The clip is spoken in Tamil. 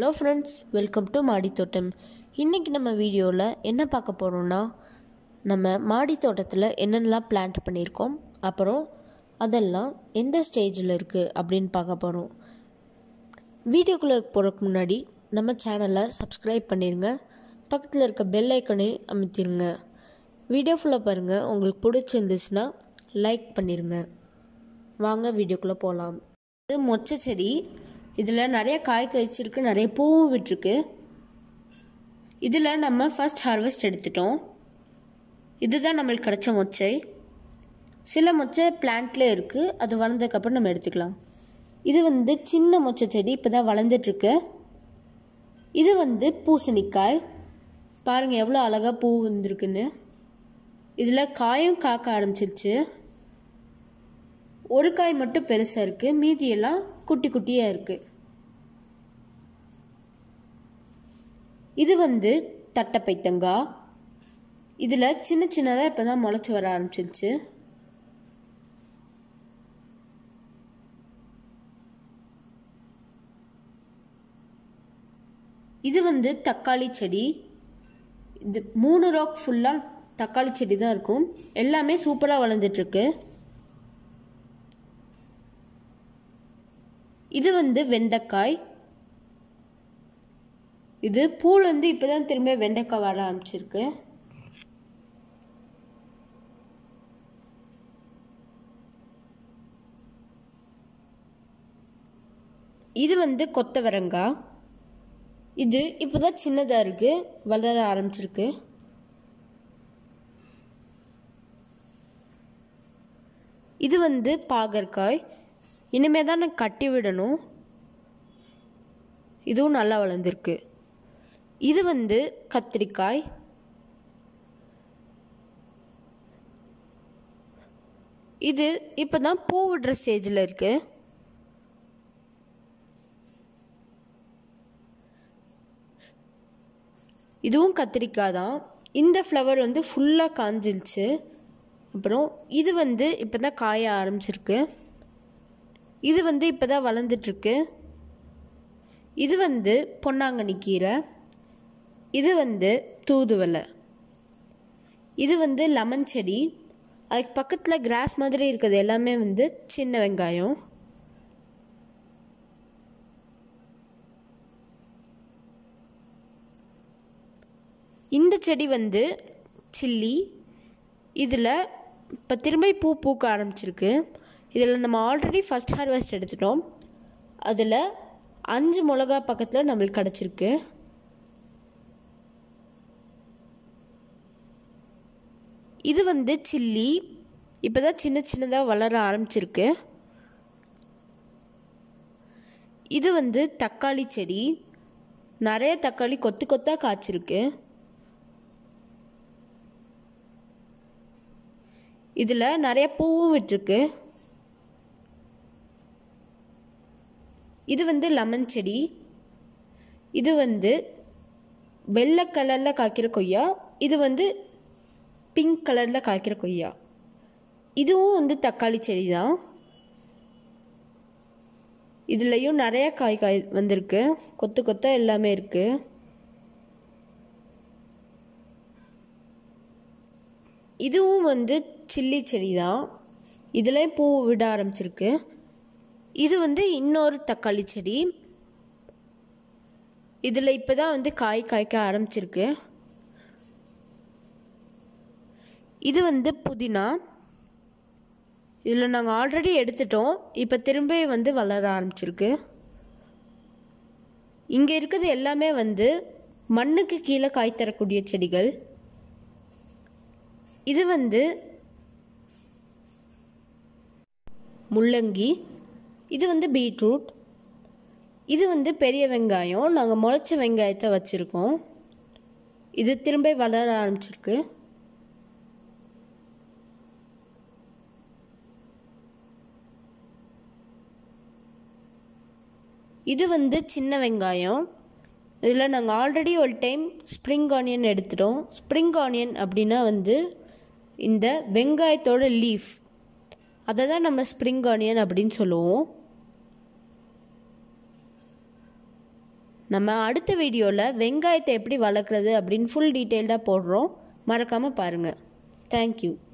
ஹலோ ஃப்ரெண்ட்ஸ் வெல்கம் டு மாடி தோட்டம் இன்றைக்கி நம்ம வீடியோவில் என்ன பார்க்க போகிறோம்னா நம்ம மாடி தோட்டத்தில் என்னென்னலாம் பிளான்ட் பண்ணியிருக்கோம் அப்புறம் அதெல்லாம் எந்த ஸ்டேஜில் இருக்குது அப்படின்னு பார்க்க போகிறோம் வீடியோக்குள்ளே போகிறதுக்கு முன்னாடி நம்ம சேனலை சப்ஸ்கிரைப் பண்ணிடுங்க பக்கத்தில் இருக்க பெல் ஐக்கனே அமைத்திருங்க வீடியோ ஃபுல்லாக பாருங்கள் உங்களுக்கு பிடிச்சிருந்துச்சுன்னா லைக் பண்ணிடுங்க வாங்க வீடியோக்குள்ளே போகலாம் இது மொச்சை செடி இதில் நிறைய காய் காய்ச்சிருக்கு நிறைய பூவும் விட்டுருக்கு இதில் நம்ம ஃபர்ஸ்ட் ஹார்வெஸ்ட் எடுத்துட்டோம் இதுதான் நம்மளுக்கு கிடைச்ச மொச்சை சில மொச்சை பிளான்ட்ல இருக்குது அது வளர்ந்ததுக்கப்புறம் நம்ம எடுத்துக்கலாம் இது வந்து சின்ன மொச்சை செடி இப்போ தான் வளர்ந்துட்டுருக்கு இது வந்து பூசணிக்காய் பாருங்கள் எவ்வளோ அழகாக பூ வந்திருக்குன்னு இதில் காயும் காக்க ஆரம்பிச்சிருச்சு ஒரு காய் மட்டும் பெருசாக இருக்குது மீதியெல்லாம் குட்டி குட்டியாக இருக்குது இது வந்து தட்டைப்பைத்தங்காய் இதில் சின்ன சின்னதாக இப்போ தான் முளைச்சி வர ஆரம்பிச்சிருச்சு இது வந்து தக்காளி செடி இது மூணு ராக் ஃபுல்லாக தக்காளி செடி தான் இருக்கும் எல்லாமே சூப்பராக வளர்ந்துட்டுருக்கு இது வந்து வெண்டைக்காய் இது பூல் வந்து இப்போதான் திரும்ப வெண்டைக்காய் வர ஆரம்பிச்சிருக்கு இது வந்து கொத்தவரங்காய் இது இப்போதான் சின்னதாக இருக்கு வளர ஆரம்பிச்சிருக்கு இது வந்து பாகற்காய் இனிமே தான் நான் கட்டி விடணும் இதுவும் நல்லா வளர்ந்துருக்கு இது வந்து கத்திரிக்காய் இது இப்போ தான் பூ விடுற ஸ்டேஜில் இருக்கு இதுவும் கத்திரிக்காய் தான் இந்த ஃப்ளவர் வந்து ஃபுல்லாக காஞ்சிருச்சு அப்புறம் இது வந்து இப்போ தான் காய ஆரம்பிச்சிருக்கு இது வந்து இப்போ தான் வளர்ந்துட்டுருக்கு இது வந்து பொன்னாங்கண்ணி கீரை இது வந்து தூதுவலை இது வந்து லெமன் செடி அதுக்கு பக்கத்தில் கிராஸ் மாதிரி இருக்கிறது எல்லாமே வந்து சின்ன வெங்காயம் இந்த செடி வந்து சில்லி இதில் இப்போ திரும்ப பூ பூக்க ஆரம்பிச்சிருக்கு இதில் நம்ம ஆல்ரெடி ஃபஸ்ட் ஹார்வெஸ்ட் எடுத்துட்டோம் அதில் அஞ்சு மிளகா பக்கத்தில் நம்மளுக்கு கிடச்சிருக்கு இது வந்து சில்லி இப்போ தான் சின்ன சின்னதாக வளர ஆரம்பிச்சிருக்கு இது வந்து தக்காளி செடி நிறைய தக்காளி கொத்து கொத்தாக காய்ச்சிருக்கு இதில் நிறைய பூவும் விட்டுருக்கு இது வந்து லெமன் செடி இது வந்து வெள்ளை கலரில் காய்க்கிற கொய்யா இது வந்து பிங்க் கலரில் காய்க்கிற கொய்யா இதுவும் வந்து தக்காளி செடி தான் இதுலேயும் நிறைய காய் காய் வந்திருக்கு கொத்து கொத்தா எல்லாமே இருக்குது இதுவும் வந்து சில்லி செடி தான் இதுலேயும் பூ விட ஆரம்பிச்சிருக்கு இது வந்து இன்னொரு தக்காளி செடி இதில் இப்போ தான் வந்து காய் காய்க்க ஆரம்பிச்சிருக்கு இது வந்து புதினா இதில் நாங்கள் ஆல்ரெடி எடுத்துட்டோம் இப்போ திரும்ப வந்து வளர ஆரம்பிச்சிருக்கு இங்கே இருக்கிறது எல்லாமே வந்து மண்ணுக்கு கீழே காய் தரக்கூடிய செடிகள் இது வந்து முள்ளங்கி இது வந்து பீட்ரூட் இது வந்து பெரிய வெங்காயம் நாங்கள் முளைச்ச வெங்காயத்தை வச்சுருக்கோம் இது திரும்ப வளர ஆரம்பிச்சிருக்கு இது வந்து சின்ன வெங்காயம் இதில் நாங்கள் ஆல்ரெடி ஒரு டைம் ஸ்ப்ரிங் ஆனியன் எடுத்துட்டோம் ஸ்ப்ரிங் ஆனியன் அப்படின்னா வந்து இந்த வெங்காயத்தோட லீஃப் அதை தான் நம்ம ஸ்ப்ரிங் ஆனியன் அப்படின்னு சொல்லுவோம் நம்ம அடுத்த வீடியோவில் வெங்காயத்தை எப்படி வளர்க்குறது அப்படின்னு ஃபுல் டீட்டெயில்டாக போடுறோம் மறக்காமல் பாருங்கள் தேங்க்யூ